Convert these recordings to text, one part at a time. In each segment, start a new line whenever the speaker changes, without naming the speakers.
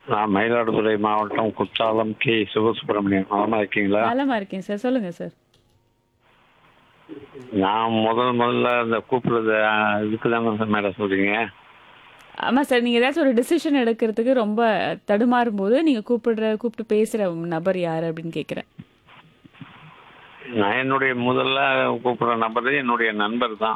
நான் மயிலாடுதுறை மாவட்டம் குற்றாலம் கே சிவசுப்பிரமணியம் நலமா இருக்கீங்களா
நலமா இருக்கேன் சார் சொல்லுங்க சார்
நான் முதல் முதல்ல இந்த கூப்பிடுறது இதுக்கு தானே மேடம் சொல்றீங்க
ஆமா சார் நீங்க ஏதாச்சும் ஒரு டிசிஷன் எடுக்கிறதுக்கு ரொம்ப தடுமாறும் போது நீங்க கூப்பிடுற கூப்பிட்டு பேசுற நபர் யாரு அப்படின்னு கேக்குறேன்
நான் என்னுடைய முதல்ல கூப்பிடுற நபர் என்னுடைய நண்பர் தான்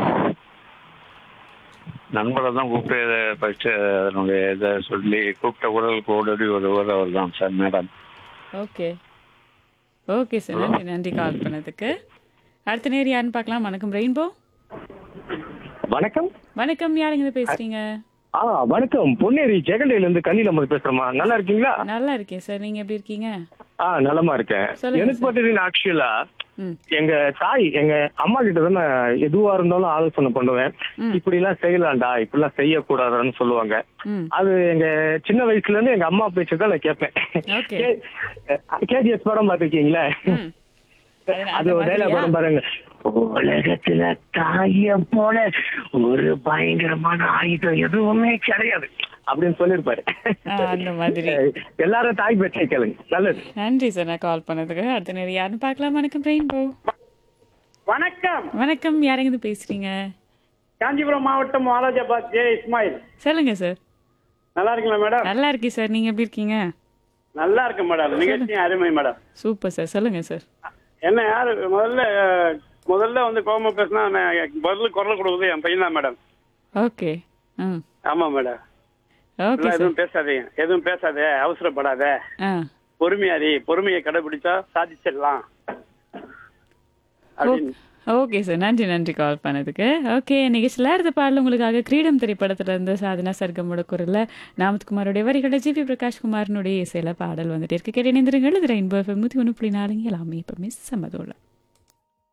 நண்பரை தான் கூப்பிட்டு ஃபர்ஸ்ட் அதனுடைய இதை சொல்லி கூப்பிட்ட குரலுக்கு ஓடோடி வருவர் அவர் தான் sir madam
okay okay sir நன்றி நன்றி கால் பண்ணதுக்கு அடுத்த நேர் யாருன்னு பார்க்கலாம் வணக்கம் ரெயின்போ
வணக்கம்
வணக்கம் யாருங்க பேசுறீங்க
ஆ வணக்கம் பொன்னேரி ஜெகண்டையில இருந்து கண்ணில பேசுறேமா நல்லா இருக்கீங்களா
நல்லா இருக்கேன் சார் நீங்க எப்படி இருக்கீங்க
ஆ நலமா இருக்கேன்
சொல்லுங்க
எனக்கு பார்த்தீங்கன்னா ஆக்சுவலா
ம்
எங்க தாய் எங்க அம்மா கிட்ட தான் நான் எதுவா இருந்தாலும் ஆலோசனை பண்ணுவேன்
ம்.
இப்படி எல்லாம் செய்யலாம்டா இப்படி எல்லாம் செய்யக்கூடாதுன்னு சொல்லுவாங்க
ம்
அது எங்க சின்ன வயசுல இருந்து எங்க அம்மா பேச்சு தான் நான் கேட்பேன்
ஓகே
கேஜிஎஸ் படம் பாத்திருக்கீங்களா
ம்
அது
அந்த
ஒரு டைலாக்
மாதிரியா?
படம் பாருங்க உலகத்துல தாய போல ஒரு பயங்கரமான ஆயுதம் எதுவுமே கிடையாது அப்படின்னு சொல்லிருப்பாரு
ஆ, அந்த மாதிரி
எல்லாரும் தாய் பேச்சை கேளுங்க நல்லது
நன்றி சார் நான் கால் பண்ணதுக்கு அடுத்த நேரம் யாருன்னு பார்க்கலாம் வணக்கம் ரெயின்போ
வணக்கம்
வணக்கம் யாருங்க பேசுறீங்க
காஞ்சிபுரம் மாவட்டம் வாலாஜாபாத் ஜே இஸ்மாயில்
சொல்லுங்க சார்
நல்லா இருக்கீங்களா மேடம்
நல்லா இருக்கேன் சார் நீங்க எப்படி இருக்கீங்க
நல்லா இருக்கு மேடம் நிகழ்ச்சி அருமை மேடம்
சூப்பர் சார் சொல்லுங்க சார்
என்ன யாரு முதல்ல அஹ், முதல்ல வந்து கோபமா பேசினா நான் பதில் குரல் கொடுக்குறது என் பையன் தான் மேடம்
ஓகே ம்
ஆமா மேடம்
ஓகே
எல்லாம்
சார்
எதுவும் பேசாதீங்க எதுவும் பேசாத அவசரப்படாத
ஆ
பொறுமையாரி பொறுமையை கடைபிடிச்சா சாதிச்சிடலாம் அப்படின்னு
ஓகே சார் நன்றி நன்றி கால் பண்ணதுக்கு ஓகே நிகழ்ச்சியில் அடுத்த பாடல் உங்களுக்காக கிரீடம் திரைப்படத்துல இருந்து சாதனா சர்க்கமோட குரல்ல நாமத்குமாரோடைய வரிகளை ஜிபி பிரகாஷ் குமாரனுடைய இசையில பாடல் வந்துட்டு இருக்கு கேட்டு இணைந்திருங்கள் இது ரெயின்போ எஃப்எம் நூற்றி ஒன்று புள்ளி நாலுங்க எல்லாமே இப்போ மிஸ் சம்மதோல